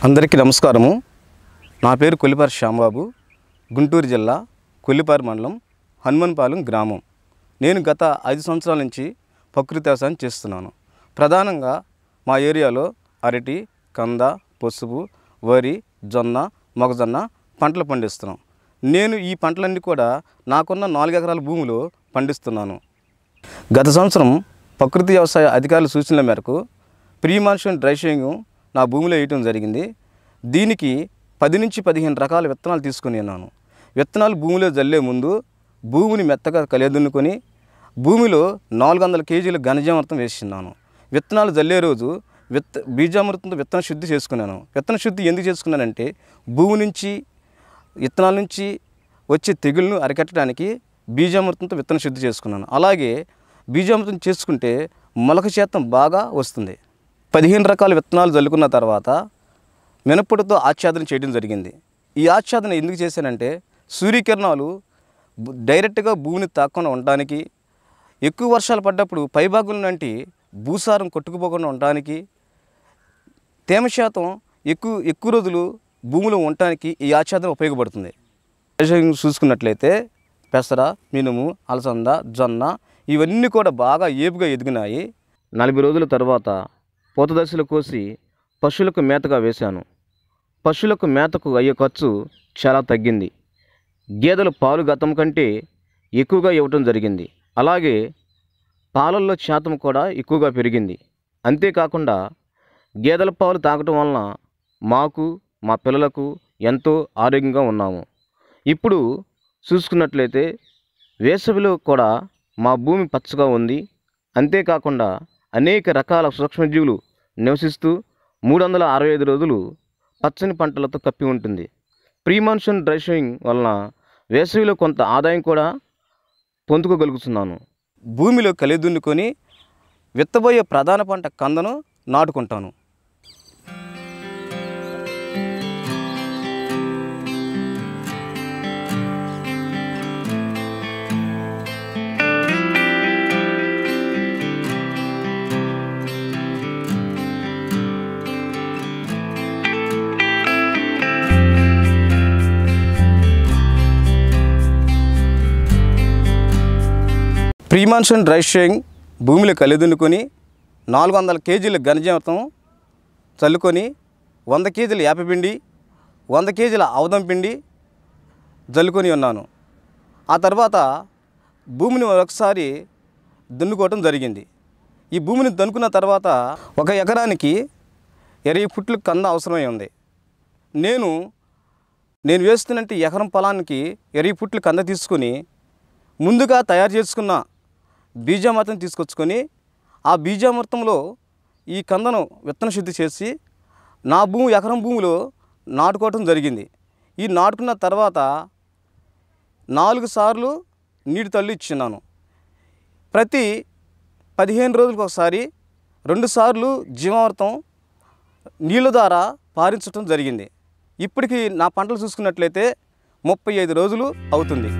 అందరికీ నమస్కారము నా పేరు కొల్లిపారి శ్యాంబాబు గుంటూరు జిల్లా కొల్లిపారి మండలం హనుమన్పాలెం గ్రామం నేను గత ఐదు సంవత్సరాల నుంచి ప్రకృతి వ్యవసాయం చేస్తున్నాను ప్రధానంగా మా ఏరియాలో అరటి కంద పసుపు వరి జొన్న మొగజొన్న పంటలు పండిస్తున్నాం నేను ఈ పంటలన్నీ కూడా నాకున్న నాలుగు ఎకరాల భూమిలో పండిస్తున్నాను గత సంవత్సరం ప్రకృతి వ్యవసాయ అధికారుల సూచనల మేరకు ప్రీ మాన్సూన్ డ్రై షేయింగ్ నా భూమిలో వేయటం జరిగింది దీనికి పది నుంచి పదిహేను రకాల విత్తనాలు తీసుకుని ఉన్నాను విత్తనాలు భూమిలో జల్లే ముందు భూమిని మెత్తగా కలియదున్నుకొని భూమిలో నాలుగు వందల కేజీల ఘనజామృతం వేసిన్నాను విత్తనాలు జల్లే రోజు విత్త బీజామృతంతో విత్తన శుద్ధి చేసుకున్నాను విత్తన శుద్ధి ఎందుకు చేసుకున్నానంటే భూమి నుంచి విత్తనాల నుంచి వచ్చే తెగుళ్ళను అరికట్టడానికి బీజామృతంతో విత్తన శుద్ధి చేసుకున్నాను అలాగే బీజామృతం చేసుకుంటే మొలక శాతం బాగా వస్తుంది పదిహేను రకాల విత్తనాలు జల్లుకున్న తర్వాత మినప్పటితో ఆచ్ఛాదన చేయడం జరిగింది ఈ ఆచ్ఛాదన ఎందుకు చేశానంటే సూర్యకిరణాలు బు- డైరెక్ట్గా భూమిని తాకుండా ఉండడానికి ఎక్కువ వర్షాలు పడ్డప్పుడు పైభాగం నుండి భూసారం కొట్టుకుపోకుండా ఉండడానికి తేమ శాతం ఎక్కువ ఎక్కువ రోజులు భూమిలో ఉండటానికి ఈ ఆచ్ఛాదన ఉపయోగపడుతుంది వ్యవసాయం చూసుకున్నట్లయితే పెసర మినుము అలసంద జొన్న ఇవన్నీ కూడా బాగా ఏపుగా ఎదిగినాయి నలభై రోజుల తర్వాత పూత దశలో కోసి పశువులకు మేతగా వేశాను పశువులకు మేతకు అయ్యే ఖర్చు చాలా తగ్గింది గేదెలు పాలు గతం కంటే ఎక్కువగా ఇవ్వటం జరిగింది అలాగే పాలల్లో శాతం కూడా ఎక్కువగా పెరిగింది అంతేకాకుండా గేదెల పాలు తాగటం వలన మాకు మా పిల్లలకు ఎంతో ఆరోగ్యంగా ఉన్నాము ఇప్పుడు చూసుకున్నట్లయితే వేసవిలో కూడా మా భూమి పచ్చగా ఉంది అంతేకాకుండా అనేక రకాల సూక్ష్మజీవులు నివసిస్తూ మూడు వందల అరవై ఐదు రోజులు పచ్చని పంటలతో కప్పి ఉంటుంది ప్రీ మాన్సూన్ డ్రై షోయింగ్ వలన వేసవిలో కొంత ఆదాయం కూడా పొందుకోగలుగుతున్నాను భూమిలో కలిదున్నుకొని విత్తబోయే ప్రధాన పంట కందను నాటుకుంటాను ప్రీ మాన్సూన్ డ్రై షేయింగ్ భూమిలో కలిదున్నుకొని నాలుగు వందల కేజీల ఘనజీవితం చల్లుకొని వంద కేజీల యాపపిండి వంద కేజీల ఆవుదం పిండి జల్లుకొని ఉన్నాను ఆ తర్వాత భూమిని ఒకసారి దున్నుకోవటం జరిగింది ఈ భూమిని దున్నుకున్న తర్వాత ఒక ఎకరానికి ఇరవై ఫుట్లు కంద అవసరమై ఉంది నేను నేను వేస్తున్నట్టు ఎకరం పొలానికి ఇరవై ఫుట్లు కంద తీసుకొని ముందుగా తయారు చేసుకున్న బీజామృతం తీసుకొచ్చుకొని ఆ బీజామృతంలో ఈ కందను విత్తన శుద్ధి చేసి నా భూమి ఎకరం భూమిలో నాటుకోవటం జరిగింది ఈ నాటుకున్న తర్వాత నాలుగు సార్లు నీటి తల్లి ఇచ్చినాను ప్రతి పదిహేను రోజులకు ఒకసారి రెండు సార్లు జీవామృతం నీళ్ళ ద్వారా పారించడం జరిగింది ఇప్పటికి నా పంటలు చూసుకున్నట్లయితే ముప్పై ఐదు రోజులు అవుతుంది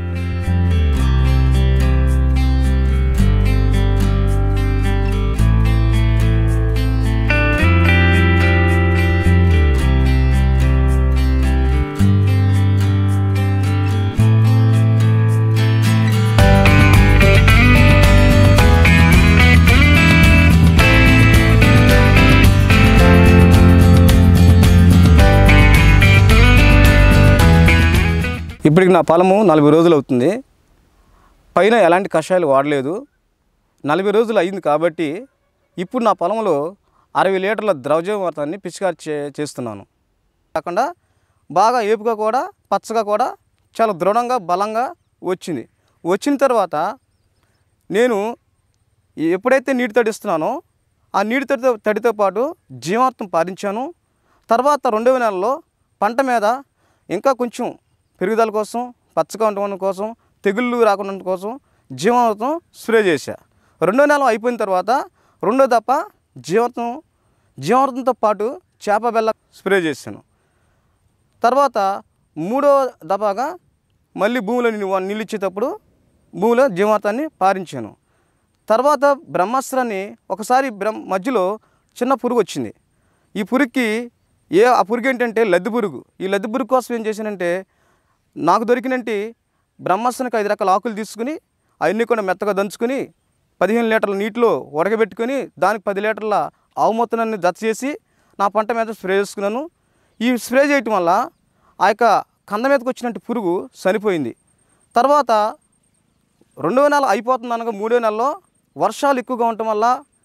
ఇప్పటికి నా పొలము నలభై రోజులు అవుతుంది పైన ఎలాంటి కషాయాలు వాడలేదు నలభై రోజులు అయింది కాబట్టి ఇప్పుడు నా పొలంలో అరవై లీటర్ల ద్రవజీవామృతాన్ని పిచికారి చే చేస్తున్నాను కాకుండా బాగా ఏపుగా కూడా పచ్చగా కూడా చాలా దృఢంగా బలంగా వచ్చింది వచ్చిన తర్వాత నేను ఎప్పుడైతే నీటి తడి ఇస్తున్నానో ఆ నీటి తడితో తడితో పాటు జీవామృతం పారించాను తర్వాత రెండవ నెలలో పంట మీద ఇంకా కొంచెం పెరుగుదల కోసం పచ్చగా ఉండడం కోసం తెగుళ్ళు రాకుండా ఉండడం కోసం జీవామృతం స్ప్రే చేశా రెండో నెల అయిపోయిన తర్వాత రెండో దప్ప జీవామృతం జీవామృతంతో పాటు చేప బెల్ల స్ప్రే చేశాను తర్వాత మూడో దఫాగా మళ్ళీ భూమిలో నీళ్ళు నీళ్ళు ఇచ్చేటప్పుడు భూమిలో జీవామృతాన్ని పారించాను తర్వాత బ్రహ్మాస్త్రాన్ని ఒకసారి బ్రహ్మ మధ్యలో చిన్న పురుగు వచ్చింది ఈ పురుగుకి ఏ ఆ పురుగు ఏంటంటే లద్దె పురుగు ఈ లద్దె పురుగు కోసం ఏం చేశానంటే నాకు దొరికినంటి బ్రహ్మాస్త్రానికి ఐదు రకాల ఆకులు తీసుకుని అవన్నీ కూడా మెత్తగా దంచుకుని పదిహేను లీటర్ల నీటిలో ఉడకబెట్టుకొని దానికి పది లీటర్ల ఆవు మొత్తాన్ని జత చేసి నా పంట మీద స్ప్రే చేసుకున్నాను ఈ స్ప్రే చేయటం వల్ల ఆ యొక్క కంద మీదకి వచ్చినట్టు పురుగు చనిపోయింది తర్వాత రెండవ నెల అయిపోతుంది అనగా మూడో నెలలో వర్షాలు ఎక్కువగా ఉండటం వల్ల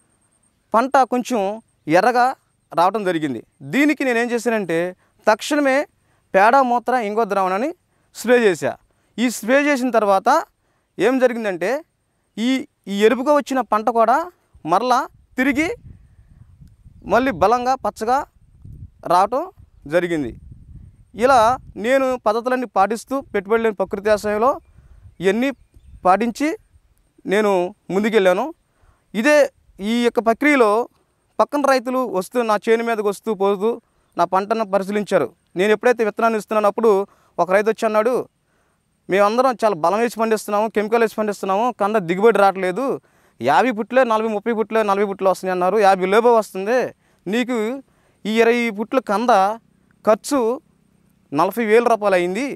పంట కొంచెం ఎర్రగా రావడం జరిగింది దీనికి నేనేం చేశానంటే తక్షణమే పేడ మూత్ర ఇంగో ద్రావణాన్ని స్ప్రే చేశా ఈ స్ప్రే చేసిన తర్వాత ఏం జరిగిందంటే ఈ ఈ ఎరుపుగా వచ్చిన పంట కూడా మరలా తిరిగి మళ్ళీ బలంగా పచ్చగా రావటం జరిగింది ఇలా నేను పద్ధతులన్నీ పాటిస్తూ పెట్టుబడి లేని ప్రకృతి వ్యవసాయంలో ఇవన్నీ పాటించి నేను ముందుకెళ్ళాను ఇదే ఈ యొక్క ప్రక్రియలో పక్కన రైతులు వస్తూ నా చేను మీదకి వస్తూ పోతూ నా పంటను పరిశీలించారు నేను ఎప్పుడైతే విత్తనాన్ని ఇస్తున్నానో అప్పుడు ఒక రైతు వచ్చి అన్నాడు మేమందరం చాలా బలం వేసి పండిస్తున్నాము కెమికల్ వేసి పండిస్తున్నాము కంద దిగుబడి రావట్లేదు యాభై పుట్లే నలభై ముప్పై పుట్లే నలభై పుట్లు వస్తున్నాయి అన్నారు యాభై లోపే వస్తుంది నీకు ఈ ఇరవై పుట్ల కంద ఖర్చు నలభై వేల రూపాయలు అయింది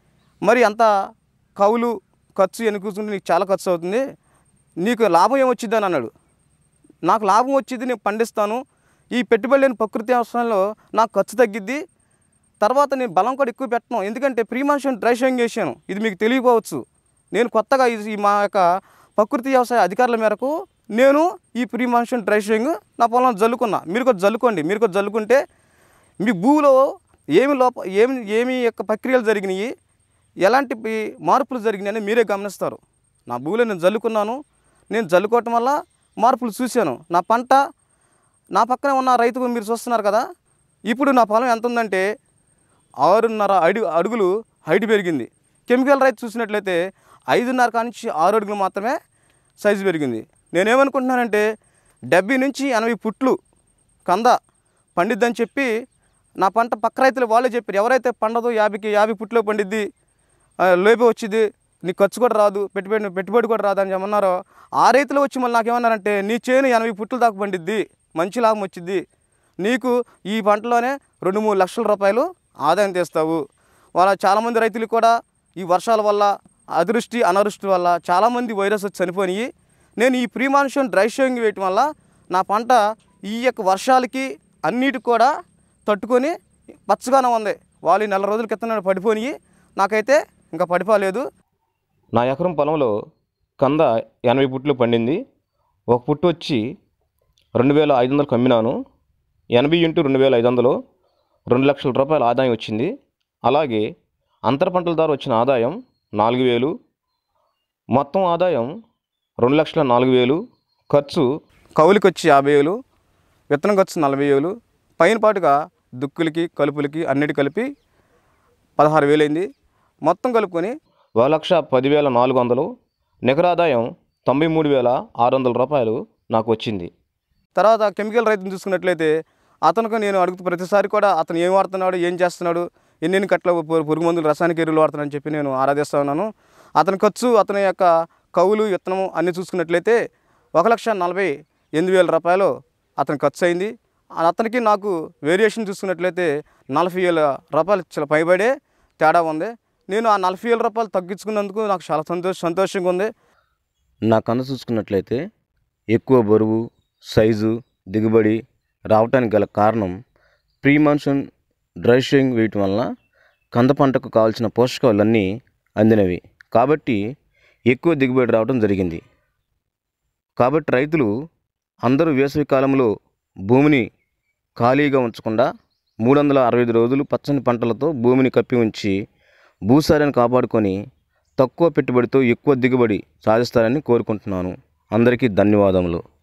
మరి అంత కవులు ఖర్చు ఎన్ని కూర్చుంటే నీకు చాలా ఖర్చు అవుతుంది నీకు లాభం ఏమొచ్చింది అని అన్నాడు నాకు లాభం వచ్చింది నేను పండిస్తాను ఈ పెట్టుబడి లేని ప్రకృతి వ్యవసాయంలో నాకు ఖర్చు తగ్గిద్ది తర్వాత నేను బలం కూడా ఎక్కువ పెట్టను ఎందుకంటే ప్రీమాన్షన్ డ్రై షోయింగ్ చేశాను ఇది మీకు తెలియకపోవచ్చు నేను కొత్తగా ఇది ఈ మా యొక్క ప్రకృతి వ్యవసాయ అధికారుల మేరకు నేను ఈ ప్రీమాన్షన్ డ్రై షోయింగ్ నా పొలంలో జల్లుకున్నా మీరు కూడా జల్లుకోండి మీరు కూడా జల్లుకుంటే మీ భూమిలో ఏమి లోప ఏమి ఏమి యొక్క ప్రక్రియలు జరిగినాయి ఎలాంటి పి- మార్పులు జరిగినాయని మీరే గమనిస్తారు నా భూమిలో నేను జల్లుకున్నాను నేను జల్లుకోవటం వల్ల మార్పులు చూశాను నా పంట నా పక్కనే ఉన్న రైతు మీరు చూస్తున్నారు కదా ఇప్పుడు నా పొలం ఎంత ఉందంటే ఆరున్నర అడుగు అడుగులు హైట్ పెరిగింది కెమికల్ రైతు చూసినట్లయితే ఐదున్నర కానించి ఆరు అడుగులు మాత్రమే సైజు పెరిగింది నేనేమనుకుంటున్నానంటే డెబ్బై నుంచి ఎనభై పుట్లు కంద పండిద్దని చెప్పి నా పంట పక్క రైతులు వాళ్ళే చెప్పారు ఎవరైతే పండదో యాభైకి యాభై పుట్లో పండిద్ది ఆ, లోపే వచ్చింది నీకు ఖర్చు కూడా రాదు పెట్టుబడి పెట్టుబడి కూడా రాదు అని చెప్పన్నారో ఆ రైతులు వచ్చి మళ్ళీ నాకేమన్నారంటే నీ చేను ఎనభై పుట్లు దాకా పండిద్ది మంచి లాభం వచ్చింది నీకు ఈ పంటలోనే రెండు మూడు లక్షల రూపాయలు ఆదాయం తెస్తావు వాళ్ళ చాలామంది రైతులు కూడా ఈ వర్షాల వల్ల అదృష్టి అనావృష్టి వల్ల చాలామంది వైరస్ వచ్చి చనిపోయి నేను ఈ ప్రీ మాన్సూన్ డ్రై షోయింగ్ వేయటం వల్ల నా పంట ఈ యొక్క వర్షాలకి అన్నిటికి కూడా తట్టుకొని పచ్చగానే ఉంది వాళ్ళు ఈ నెల రోజుల క్రితం పడిపోయి నాకైతే ఇంకా పడిపోలేదు నా ఎకరం పొలంలో కంద ఎనభై పుట్లు పండింది ఒక పుట్టు వచ్చి రెండు వేల ఐదు వందలకు అమ్మినాను ఎనభై ఇంటూ రెండు వేల ఐదు వందలు రెండు లక్షల రూపాయల ఆదాయం వచ్చింది అలాగే అంతర పంటల ద్వారా వచ్చిన ఆదాయం నాలుగు వేలు మొత్తం ఆదాయం రెండు లక్షల నాలుగు వేలు ఖర్చు కౌలుకి వచ్చి యాభై వేలు విత్తనం ఖర్చు నలభై వేలు పైన పాటుగా దుక్కులకి కలుపులకి అన్నిటి కలిపి పదహారు వేలు అయింది మొత్తం కలుపుకొని ఒక లక్ష పదివేల నాలుగు వందలు నికర ఆదాయం తొంభై మూడు వేల ఆరు వందల రూపాయలు నాకు వచ్చింది తర్వాత కెమికల్ రైతుని చూసుకున్నట్లయితే అతనికి నేను అడుగుతూ ప్రతిసారి కూడా అతను ఏం వాడుతున్నాడు ఏం చేస్తున్నాడు ఎన్నెన్ని కట్ల పు- పురుగు మందులు రసాయనిక ఎరువులు వాడుతున్నాడని చెప్పి నేను ఆరాధిస్తూ ఉన్నాను అతని ఖర్చు అతని యొక్క కవులు విత్తనము అన్నీ చూసుకున్నట్లయితే ఒక లక్ష నలభై ఎనిమిది వేల రూపాయలు అతని ఖర్చు అయింది అతనికి నాకు వేరియేషన్ చూసుకున్నట్లయితే నలభై వేల రూపాయలు చాలా పైబడే తేడా ఉంది నేను ఆ నలభై వేల రూపాయలు తగ్గించుకున్నందుకు నాకు చాలా సంతోష సంతోషంగా ఉంది నా కన్ను చూసుకున్నట్లయితే ఎక్కువ బరువు సైజు దిగుబడి రావటానికి గల కారణం ప్రీ మాన్సూన్ డ్రై షోయింగ్ వేయటం వలన కంద పంటకు కావాల్సిన పోషకాలన్నీ అందినవి కాబట్టి ఎక్కువ దిగుబడి రావడం జరిగింది కాబట్టి రైతులు అందరూ వేసవి కాలంలో భూమిని ఖాళీగా ఉంచకుండా మూడు వందల అరవై ఐదు రోజులు పచ్చని పంటలతో భూమిని కప్పి ఉంచి భూసారాన్ని కాపాడుకొని తక్కువ పెట్టుబడితో ఎక్కువ దిగుబడి సాధిస్తారని కోరుకుంటున్నాను అందరికీ ధన్యవాదములు